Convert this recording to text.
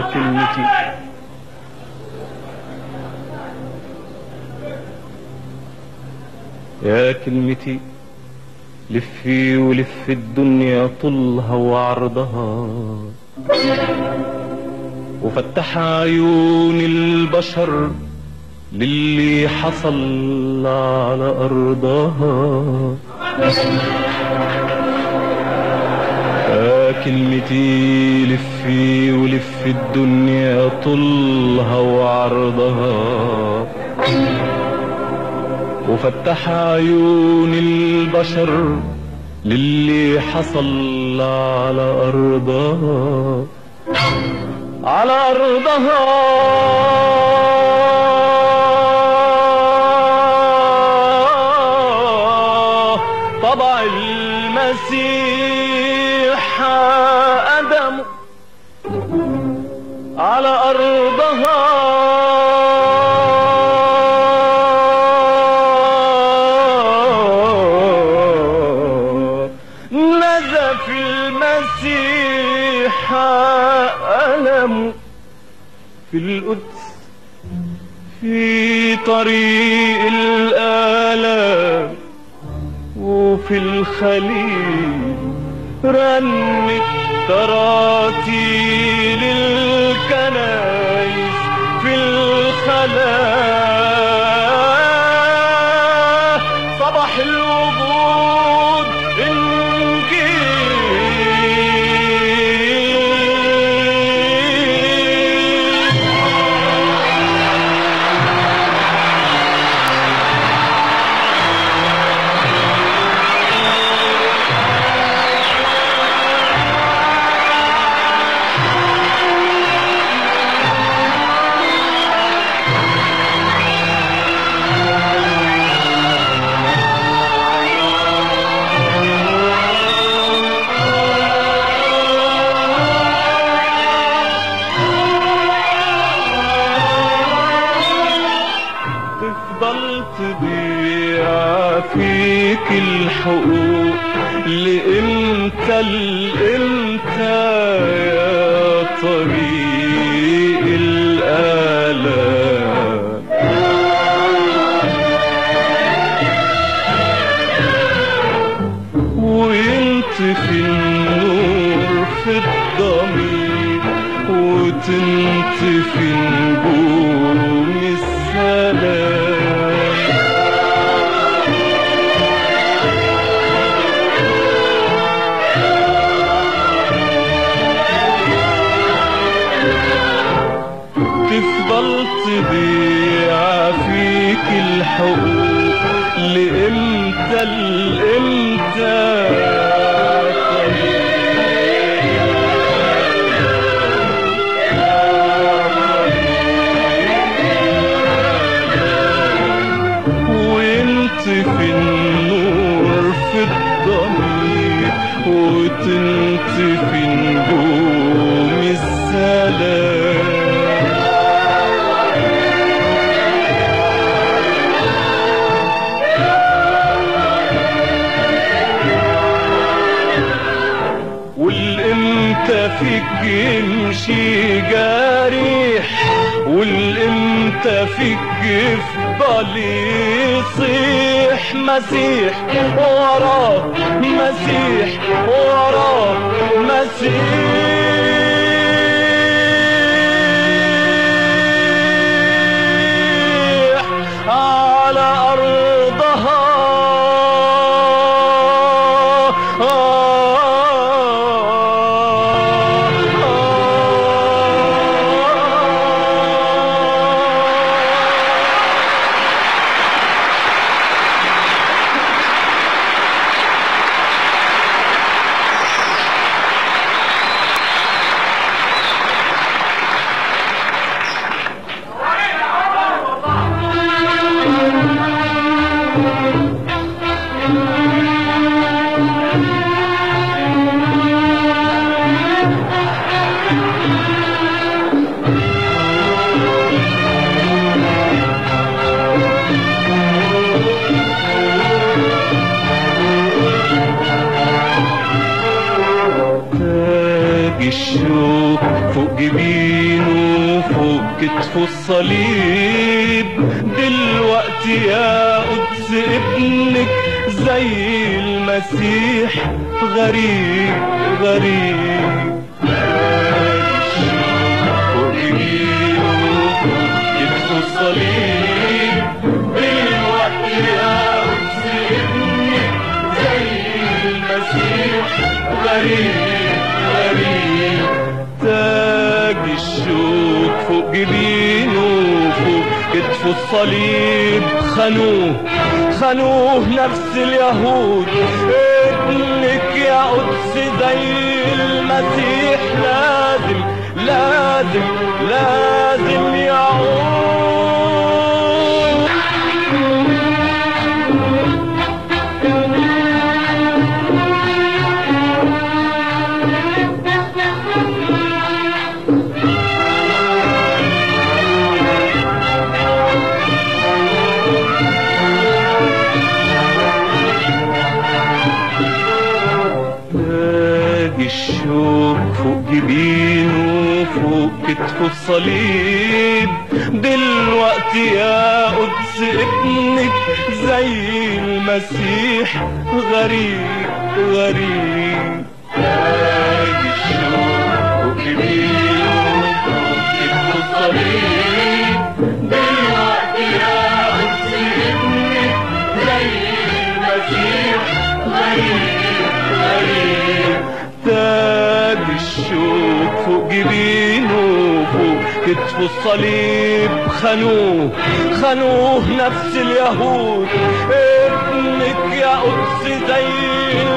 كلمتي يا كلمتي لفي ولف الدنيا طولها وعرضها وفتح عيون البشر للي حصل على أرضها يا كلمتي لفي ولف الدنيا طولها وعرضها وفتح عيون البشر للي حصل على أرضها على أرضها طبع المسيح أدم على أرضها نزف المسيح ألم في القدس في طريق الآلام وفي الخليل رنت تراتيل الكنايس في الخلاء صباح الوجود انجيل تفضل تضيع فيك الحقوق لإمتى لإمتى يا طريق الآلام وينطفي النور في الضمير وتنطفي نجوم السلام تفضل تضيع فيك الحقوق لإمتى لإمتى وينطفي النور في الضمير وتنطفي نجوم السلام والامتى فيك يمشي جارح والامتى فيك يفضل يصيح مسيح وراه مسيح وراه مسيح على أرضها تاج الشوق الشوك فوق جبينه فوق كتفه الصليب دلوقتي يا قدس ابنك زي المسيح غريب غريب فوق جبينه فوق كتفه الصليب دلوقتي يا قدس ابنك زي المسيح غريب غريب تاج الشوك فوق جبينه فوق كتفه الصليب خانوه خانوه نفس اليهود ابنك يا قدس زي المسيح لازم لازم لازم يعود تاج الشوك فوق جبينه فوق كتفه الصليب دلوقتي يا قدس ابنك زي المسيح غريب غريب تاج الشوك فوق جبينه فوق كتفه الصليب دلوقتي يا قدس ابنك زي المسيح غريب غريب تاج الشوك فوق جبينه فوق كتفه الصليب خانوه خانوه نفس اليهود ابنك يا قدس زي